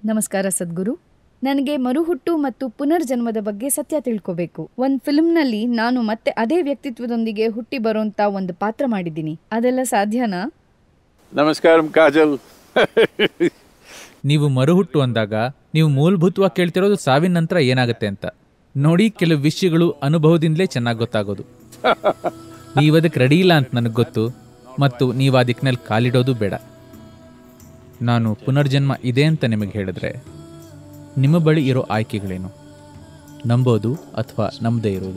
ನಮಸ್ಕಾರ ಸದ್ಗುರು ನನಗೆ ಮರುಹುಟ್ಟು ಮತ್ತು ಪುನರ್ಜನ್ಮದ ಬಗ್ಗೆ ಸತ್ಯ ತಿಳ್ಕೋಬೇಕು ಒಂದ್ ಫಿಲ್ಮ್ನಲ್ಲಿ ನಾನು ಮತ್ತೆ ಅದೇ ವ್ಯಕ್ತಿತ್ವದೊಂದಿಗೆ ಹುಟ್ಟಿ ಬರೋಂತ ಒಂದು ಪಾತ್ರ ಮಾಡಿದ್ದೀನಿ ಅದೆಲ್ಲ ಸಾಧ್ಯನಾ ನಮಸ್ಕಾರಂ ಕಾಜಲ್ ನೀವು ಮರುಹುಟ್ಟು ಅಂದಾಗ ನೀವು ಮೂಲಭೂತವಾಗಿ ಕೇಳ್ತಿರೋದು ಸಾವಿನ ನಂತರ ಏನಾಗುತ್ತೆ ಅಂತ ನೋಡಿ ಕೆಲವು ವಿಷಯಗಳು ಅನುಭವದಿಂದಲೇ ಚೆನ್ನಾಗಿ ಗೊತ್ತಾಗೋದು ನೀವು ಅದಕ್ಕೆ ರೆಡಿ ಇಲ್ಲ ಅಂತ ನನಗೆ ಗೊತ್ತು ಮತ್ತು ನೀವು ಆ ದಿಕ್ಕಿನಲ್ಲಿ ಕಾಲಿಡೋದು ಬೇಡ ನಾನು ಪುನರ್ಜನ್ಮ ಇದೆ ಅಂತ ನಿಮಗೆ ಹೇಳಿದ್ರೆ ನಿಮ್ಮ ಬಳಿ ಇರೋ ಆಯ್ಕೆಗಳೇನು ನಂಬೋದು ಅಥವಾ ನಂಬದೇ ಇರೋದು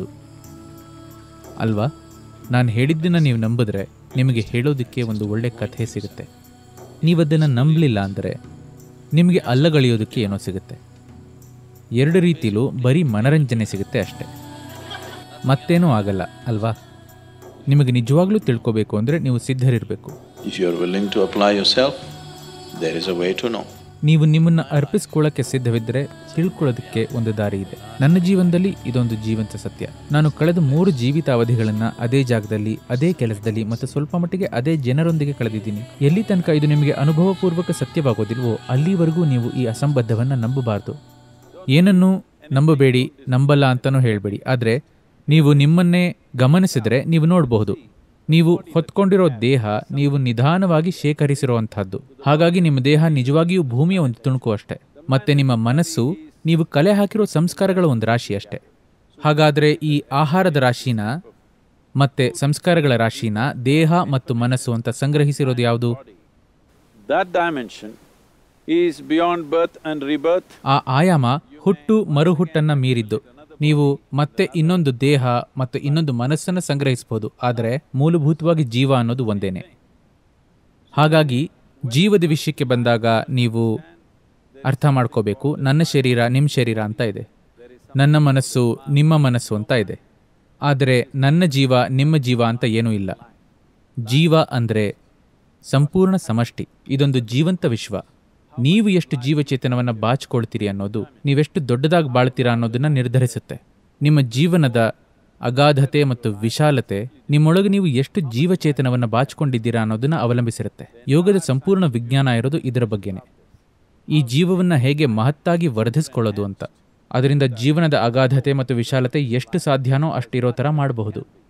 ಅಲ್ವಾ ನಾನು ಹೇಳಿದ್ದನ್ನು ನೀವು ನಂಬಿದ್ರೆ ನಿಮಗೆ ಹೇಳೋದಕ್ಕೆ ಒಂದು ಒಳ್ಳೆ ಕಥೆ ಸಿಗುತ್ತೆ ನೀವು ಅದನ್ನು ನಂಬಲಿಲ್ಲ ಅಂದರೆ ನಿಮಗೆ ಅಲ್ಲಗಳೆಯೋದಕ್ಕೆ ಏನೋ ಸಿಗುತ್ತೆ ಎರಡು ರೀತಿಲೂ ಬರೀ ಮನರಂಜನೆ ಸಿಗುತ್ತೆ ಅಷ್ಟೆ ಮತ್ತೇನೂ ಆಗಲ್ಲ ಅಲ್ವಾ ನಿಮಗೆ ನಿಜವಾಗ್ಲೂ ತಿಳ್ಕೋಬೇಕು ಅಂದರೆ ನೀವು ಸಿದ್ಧರಿರಬೇಕು If you are willing to apply yourself, there is a way to know. ನೀವು ನಿಮ್ಮನ್ನು ಅರ್ಪಿಸ್ಕೊಳ್ಳೋಕ್ಕೆ ಸಿದ್ಧವಿದ್ದರೆ ತಿಳ್ಕೊಳ್ಳೋದಕ್ಕೆ ಒಂದು ದಾರಿ ಇದೆ ನನ್ನ ಜೀವನದಲ್ಲಿ ಇದೊಂದು ಜೀವಂತ ಸತ್ಯ ನಾನು ಕಳೆದ ಮೂರು ಜೀವಿತಾವಧಿಗಳನ್ನು ಅದೇ ಜಾಗದಲ್ಲಿ ಅದೇ ಕೆಲಸದಲ್ಲಿ ಮತ್ತು ಸ್ವಲ್ಪ ಮಟ್ಟಿಗೆ ಅದೇ ಜನರೊಂದಿಗೆ ಕಳೆದಿದ್ದೀನಿ ಎಲ್ಲಿ ತನಕ ಇದು ನಿಮಗೆ ಅನುಭವಪೂರ್ವಕ ಸತ್ಯವಾಗೋದಿಲ್ವೋ ಅಲ್ಲಿವರೆಗೂ ನೀವು ಈ ಅಸಂಬದ್ಧವನ್ನು ನಂಬಬಾರ್ದು ಏನನ್ನೂ ನಂಬಬೇಡಿ ನಂಬಲ್ಲ ಅಂತಲೂ ಹೇಳಬೇಡಿ ಆದರೆ ನೀವು ನಿಮ್ಮನ್ನೇ ಗಮನಿಸಿದರೆ ನೀವು ನೋಡಬಹುದು ನೀವು ಹೊತ್ಕೊಂಡಿರೋ ದೇಹ ನೀವು ನಿಧಾನವಾಗಿ ಶೇಖರಿಸಿರುವಂತಹದ್ದು ಹಾಗಾಗಿ ನಿಮ್ಮ ದೇಹ ನಿಜವಾಗಿಯೂ ಭೂಮಿಯ ಒಂದು ತುಣುಕು ಅಷ್ಟೇ ಮತ್ತೆ ನಿಮ್ಮ ಮನಸ್ಸು ನೀವು ಕಲೆ ಹಾಕಿರೋ ಸಂಸ್ಕಾರಗಳ ಒಂದು ರಾಶಿ ಅಷ್ಟೇ ಹಾಗಾದರೆ ಈ ಆಹಾರದ ರಾಶಿನ ಮತ್ತೆ ಸಂಸ್ಕಾರಗಳ ರಾಶಿನ ದೇಹ ಮತ್ತು ಮನಸ್ಸು ಅಂತ ಸಂಗ್ರಹಿಸಿರೋದು ಯಾವುದು That dimension is beyond birth and rebirth. ಆ ಆಯಾಮ ಹುಟ್ಟು ಮರುಹುಟ್ಟನ್ನ ಮೀರಿದ್ದು ನೀವು ಮತ್ತೆ ಇನ್ನೊಂದು ದೇಹ ಮತ್ತು ಇನ್ನೊಂದು ಮನಸ್ಸನ್ನು ಸಂಗ್ರಹಿಸಬಹುದು ಆದರೆ ಮೂಲಭೂತವಾಗಿ ಜೀವ ಅನ್ನೋದು ಒಂದೇನೆ ಹಾಗಾಗಿ ಜೀವದ ವಿಷಯಕ್ಕೆ ಬಂದಾಗ ನೀವು ಅರ್ಥ ಮಾಡ್ಕೋಬೇಕು ನನ್ನ ಶರೀರ ನಿಮ್ಮ ಶರೀರ ಅಂತ ಇದೆ ನನ್ನ ಮನಸ್ಸು ನಿಮ್ಮ ಮನಸ್ಸು ಅಂತ ಇದೆ ಆದರೆ ನನ್ನ ಜೀವ ನಿಮ್ಮ ಜೀವ ಅಂತ ಏನೂ ಇಲ್ಲ ಜೀವ ಅಂದರೆ ಸಂಪೂರ್ಣ ಸಮಷ್ಟಿ ಇದೊಂದು ಜೀವಂತ ವಿಶ್ವ ನೀವು ಎಷ್ಟು ಜೀವಚೇತನವನ್ನು ಬಾಚಿಕೊಳ್ತೀರಿ ಅನ್ನೋದು ನೀವೆಷ್ಟು ದೊಡ್ಡದಾಗಿ ಬಾಳ್ತೀರಾ ಅನ್ನೋದನ್ನ ನಿರ್ಧರಿಸುತ್ತೆ ನಿಮ್ಮ ಜೀವನದ ಅಗಾಧತೆ ಮತ್ತು ವಿಶಾಲತೆ ನಿಮ್ಮೊಳಗೆ ನೀವು ಎಷ್ಟು ಜೀವಚೇತನವನ್ನು ಬಾಚಿಕೊಂಡಿದ್ದೀರಾ ಅನ್ನೋದನ್ನ ಅವಲಂಬಿಸಿರುತ್ತೆ ಯೋಗದ ಸಂಪೂರ್ಣ ವಿಜ್ಞಾನ ಇರೋದು ಇದರ ಬಗ್ಗೆನೇ ಈ ಜೀವವನ್ನ ಹೇಗೆ ಮಹತ್ತಾಗಿ ವರ್ಧಿಸ್ಕೊಳ್ಳೋದು ಅಂತ ಅದರಿಂದ ಜೀವನದ ಅಗಾಧತೆ ಮತ್ತು ವಿಶಾಲತೆ ಎಷ್ಟು ಸಾಧ್ಯನೋ ಅಷ್ಟಿರೋ ಥರ ಮಾಡಬಹುದು